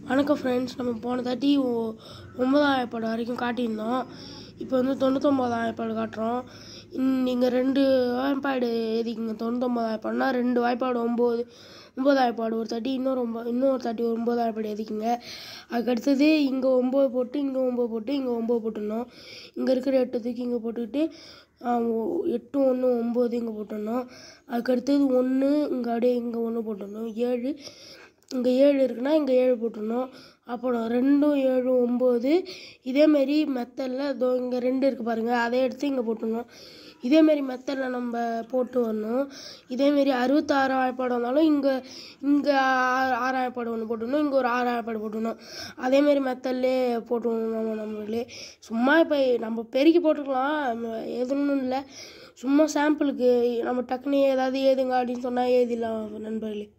வணக்கம் ஃப்ரெண்ட்ஸ் நம்ம போன தாட்டி ஒ- ஒன்பதாம் வாய்ப்பாடு வரைக்கும் காட்டியிருந்தோம் இப்போ வந்து தொண்ணூத்தொம்பதாம் வாய்ப்பாடு காட்டுறோம் நீங்கள் ரெண்டு வாய்ப்பாடு எழுதிக்கிங்க தொண்ணூத்தொம்பது வாய்ப்பாடுனா ரெண்டு வாய்ப்பாடு ஒம்பது ஒம்பது வாய்ப்பாடு ஒரு தாட்டி இன்னொரு ஒம்ப இன்னொரு தாட்டி ஒரு ஒம்பது வாய்ப்பாடு எழுதிக்கிங்க அதுக்கு அடுத்தது இங்கே ஒம்பது போட்டு இங்கே ஒம்பது போட்டு இங்கே ஒம்பது போட்டுடணும் இங்கே இருக்கிற எட்டு தூக்கி இங்கே போட்டுக்கிட்டு ஆ, ஒ- எட்டு ஒன்று ஒம்பது இங்கே போட்டுடணும் அதுக்கு அடுத்தது ஒன்று இங்கே அப்படியே இங்கே ஒன்று போட்டுடணும் ஏழு இங்கே ஏழு இருக்குன்னா இங்கே ஏழு போட்டுடணும் அப்புறம் ரெண்டும் ஏழு ஒம்பது இதேமாரி மெத்தடில் இதோ இங்கே ரெண்டு இருக்குது பாருங்கள் அதை எடுத்து இங்கே போட்டுடணும் இதேமாரி மெத்தடில் நம்ம போட்டு வரணும் இதேமாரி அறுபத்தாறு வாய்ப்பாடு வந்தாலும் இங்கே இங்கே ஆறு வாய்ப்பாடு ஒன்று போட்டுடணும் இங்கே ஒரு ஆறு வாய்ப்பாடு போட்டுடணும் அதேமாரி மெத்தட்லே போட்டு நம்ம நம்மளே சும்மா இப்போ நம்ம பெருக்கி போட்டுக்கலாம் நம்ம எதுவும் இல்லை சும்மா சாம்பிளுக்கு நம்ம டக்குன்னு ஏதாவது ஏதுங்க அப்படின்னு சொன்னால் ஏதிடலாம் நண்பர்களே